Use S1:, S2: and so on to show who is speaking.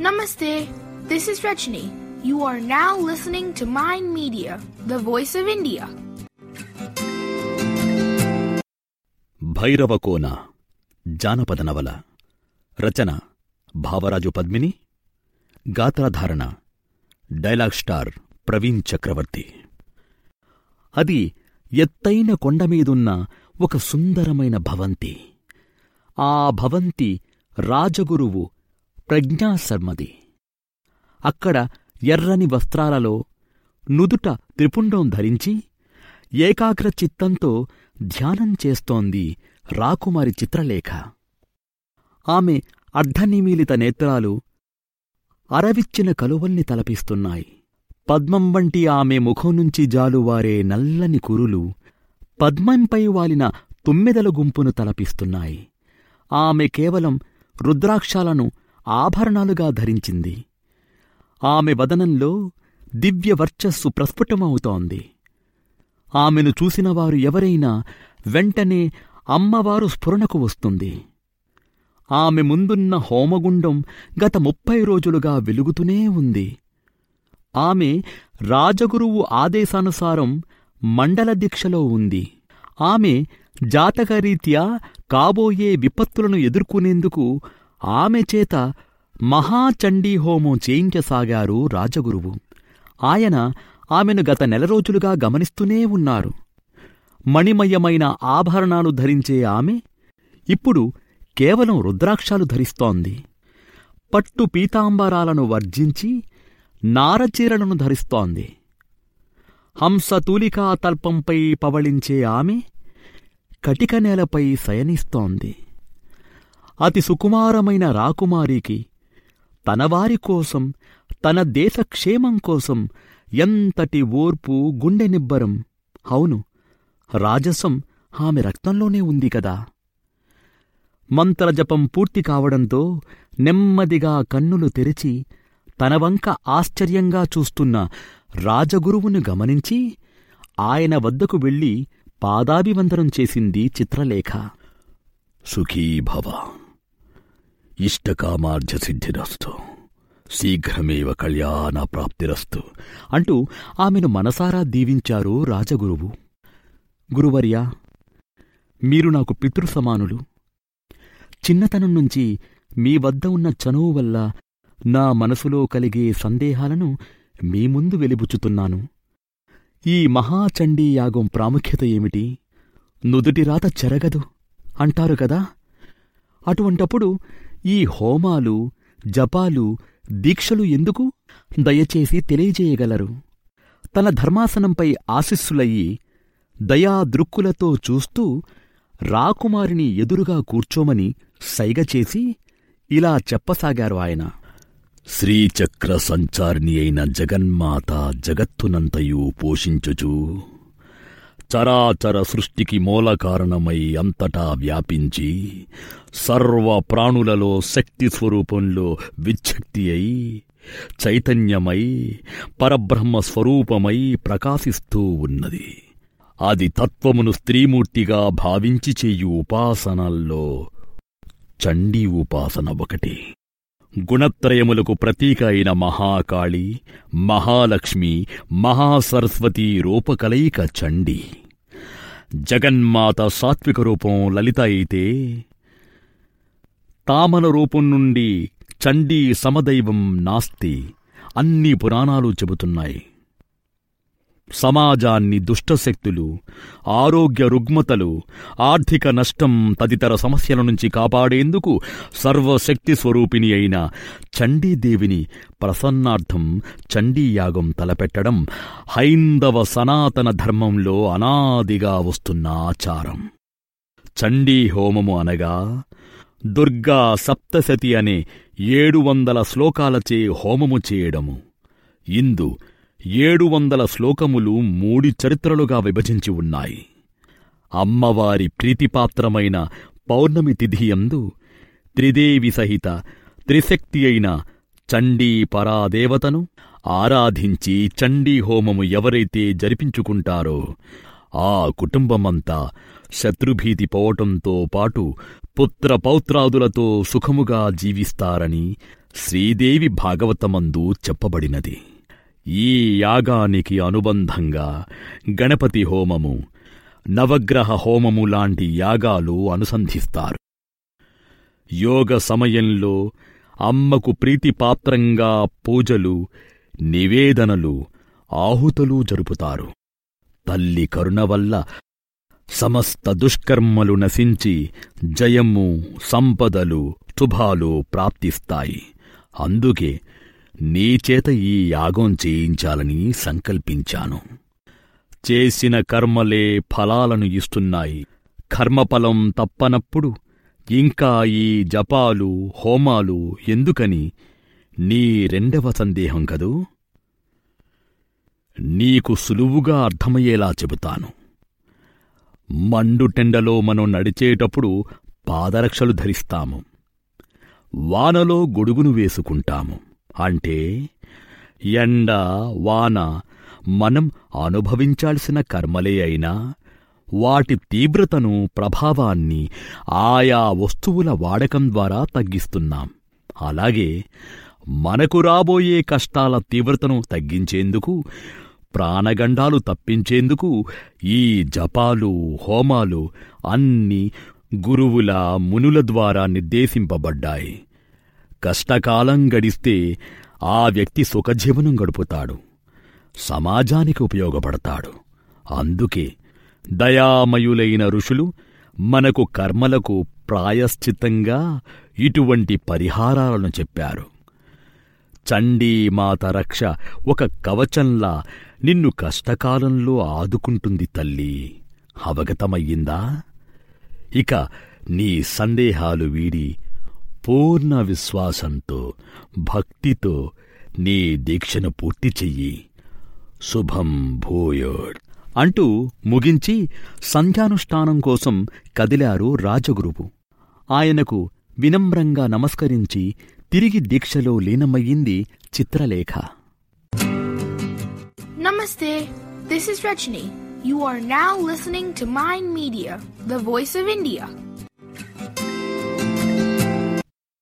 S1: Namaste. This is Rajni. You are now listening to Mind Media, the voice of India.
S2: Bhairavakona జానపద నవల రచన భావరాజు పద్మిని గాత్రధారణ dialogue star Praveen Chakravarthy అది ఎత్తైన కొండమీదున్న ఒక సుందరమైన భవంతి ఆ భవంతి రాజగురువు ప్రజ్ఞాశర్మది అక్కడ ఎర్రని వస్త్రాలలో నుదుట త్రిపుండం ధరించి ఏకాగ్ర చిత్తంతో ధ్యానం చేస్తోంది రాకుమారి చిత్రలేఖ ఆమె అర్ధనిమీలిత నేత్రాలు అరవిచ్చిన కలువల్ని తలపిస్తున్నాయి పద్మం వంటి ఆమె ముఖం నుంచి జాలువారే నల్లని కురులు పద్మంపై వాలిన తుమ్మెదల గుంపును తలపిస్తున్నాయి ఆమె కేవలం రుద్రాక్షాలను ఆభరణాలుగా ధరించింది ఆమె వదనంలో దివ్య వర్చస్సు ప్రస్ఫుటమవుతోంది ఆమెను చూసినవారు ఎవరైనా వెంటనే అమ్మవారు స్ఫురణకు వస్తుంది ఆమె ముందున్న హోమగుండం గత ముప్పై రోజులుగా వెలుగుతూనే ఉంది ఆమె రాజగురువు ఆదేశానుసారం మండల దీక్షలో ఉంది ఆమె జాతకరీత్యా కాబోయే విపత్తులను ఎదుర్కొనేందుకు ఆమె చేత మహాచండీ హోమం చేయించసాగారు రాజగురువు ఆయన ఆమెను గత నెల రోజులుగా గమనిస్తూనే ఉన్నారు మణిమయమైన ఆభరణాలు ధరించే ఆమె ఇప్పుడు కేవలం రుద్రాక్షాలు ధరిస్తోంది పట్టు పీతాంబరాలను వర్జించి నారచీరలను ధరిస్తోంది హంసతూలికా తల్పంపై పవళించే ఆమె కటిక నేలపై శయనిస్తోంది అతి సుకుమారమైన రాకుమారికి తనవారి కోసం తన దేశక్షేమం కోసం ఎంతటి ఓర్పు గుండె నిబ్బరం అవును రాజసం ఆమె రక్తంలోనే ఉంది కదా మంత్రజపం పూర్తి కావడంతో నెమ్మదిగా కన్నులు తెరిచి తన వంక ఆశ్చర్యంగా చూస్తున్న రాజగురువును గమనించి ఆయన వద్దకు వెళ్లి పాదాభివందనం చేసింది చిత్రలేఖ సుఖీభవ ఇష్టకామార్జ సిద్ధిరస్తు శీఘ్రమేవ కళ్యాణ ప్రాప్తిరస్తు అంటూ ఆమెను మనసారా దీవించారు రాజగురువు గురువర్యా మీరు నాకు పితృసమానులు చిన్నతనం నుంచి మీ వద్ద ఉన్న చనువు వల్ల నా మనసులో కలిగే సందేహాలను మీ ముందు వెలిబుచ్చుతున్నాను ఈ మహాచండీ యాగం ప్రాముఖ్యత ఏమిటి నుదుటి రాత చెరగదు అంటారు కదా అటువంటప్పుడు ఈ హోమాలు జపాలు దీక్షలు ఎందుకు దయచేసి తెలియజేయగలరు తన ధర్మాసనంపై ఆశిస్సులయ్యి దయా దృక్కులతో చూస్తూ రాకుమారిని ఎదురుగా కూర్చోమని సైగ చేసి ఇలా చెప్పసాగారు ఆయన శ్రీచక్ర సంచారిణి అయిన జగన్మాత జగత్తునంతయు పోషించుచు చరాచర సృష్టికి మూల కారణమై అంతటా వ్యాపించి సర్వ ప్రాణులలో శక్తి స్వరూపంలో విచ్ఛక్తి అయి చైతన్యమై పరబ్రహ్మ స్వరూపమై ప్రకాశిస్తూ ఉన్నది అది తత్వమును స్త్రీమూర్తిగా భావించి చెయ్యి ఉపాసనల్లో చండీ ఉపాసన ఒకటి గుణత్రయములకు ప్రతీక అయిన మహాకాళి మహాలక్ష్మి మహాసరస్వతి రూపకలయిక చండీ జగన్మాత సాత్విక రూపం లలిత అయితే తామన రూపం నుండి చండీ సమదైవం నాస్తి అన్ని పురాణాలు చెబుతున్నాయి సమాజాన్ని దుష్టశక్తులు ఆరోగ్య రుగ్మతలు ఆర్థిక నష్టం తదితర సమస్యల నుంచి కాపాడేందుకు సర్వశక్తి స్వరూపిణి అయిన చండీదేవిని ప్రసన్నార్థం చండీయాగం తలపెట్టడం హైందవ సనాతన ధర్మంలో అనాదిగా వస్తున్న ఆచారం చండీ హోమము అనగా దుర్గా సప్తశతి అనే ఏడు వందల శ్లోకాలచే హోమము చేయడము ఇందు ఏడు వందల శ్లోకములు మూడి చరిత్రలుగా విభజించి ఉన్నాయి అమ్మవారి ప్రీతిపాత్రమైన పౌర్ణమి తిథియందు త్రిదేవి సహిత త్రిశక్తి అయిన చండీ పరాదేవతను ఆరాధించి చండీ హోమము ఎవరైతే జరిపించుకుంటారో ఆ కుటుంబమంతా శత్రుభీతి పోవటంతో పాటు పుత్ర పౌత్రాదులతో సుఖముగా జీవిస్తారని శ్రీదేవి భాగవతమందు చెప్పబడినది ఈ యాగానికి అనుబంధంగా గణపతి హోమము నవగ్రహ హోమము లాంటి యాగాలు అనుసంధిస్తారు యోగ సమయంలో అమ్మకు ప్రీతిపాత్రంగా పూజలు నివేదనలు ఆహుతులు జరుపుతారు తల్లి కరుణ వల్ల సమస్త దుష్కర్మలు నశించి జయము సంపదలు శుభాలు ప్రాప్తిస్తాయి అందుకే నీచేత ఈ యాగం చేయించాలని సంకల్పించాను చేసిన కర్మలే ఫలాలను ఇస్తున్నాయి కర్మఫలం తప్పనప్పుడు ఇంకా ఈ జపాలు హోమాలు ఎందుకని నీ రెండవ సందేహం కదూ నీకు సులువుగా అర్థమయ్యేలా చెబుతాను మండుటెండలో మనం నడిచేటప్పుడు పాదరక్షలు ధరిస్తాము వానలో గొడుగును వేసుకుంటాము అంటే ఎండ వాన మనం అనుభవించాల్సిన కర్మలే అయినా వాటి తీవ్రతను ప్రభావాన్ని ఆయా వస్తువుల వాడకం ద్వారా తగ్గిస్తున్నాం అలాగే మనకు రాబోయే కష్టాల తీవ్రతను తగ్గించేందుకు ప్రాణగండాలు తప్పించేందుకు ఈ జపాలు హోమాలు అన్ని గురువుల మునుల ద్వారా నిర్దేశింపబడ్డాయి కష్టకాలం గడిస్తే ఆ వ్యక్తి సుఖజీవనం గడుపుతాడు సమాజానికి ఉపయోగపడతాడు అందుకే దయామయులైన ఋషులు మనకు కర్మలకు ప్రాయశ్చిత్తంగా ఇటువంటి పరిహారాలను చెప్పారు చండీమాత రక్ష ఒక కవచంలా నిన్ను కష్టకాలంలో ఆదుకుంటుంది తల్లి అవగతమయ్యిందా ఇక నీ సందేహాలు వీడి పూర్ణ విశ్వాసంతో భక్తితో నీ దీక్షను పూర్తి చెయ్యి శుభం భూయోడ్ అంటూ ముగించి సంధ్యానుష్ఠానం కోసం కదిలారు రాజగురువు ఆయనకు వినమ్రంగా నమస్కరించి తిరిగి దీక్షలో లీనమయ్యింది Chitralekha
S1: Namaste. This is Rajni. You are now listening to Mind Media, the voice of India.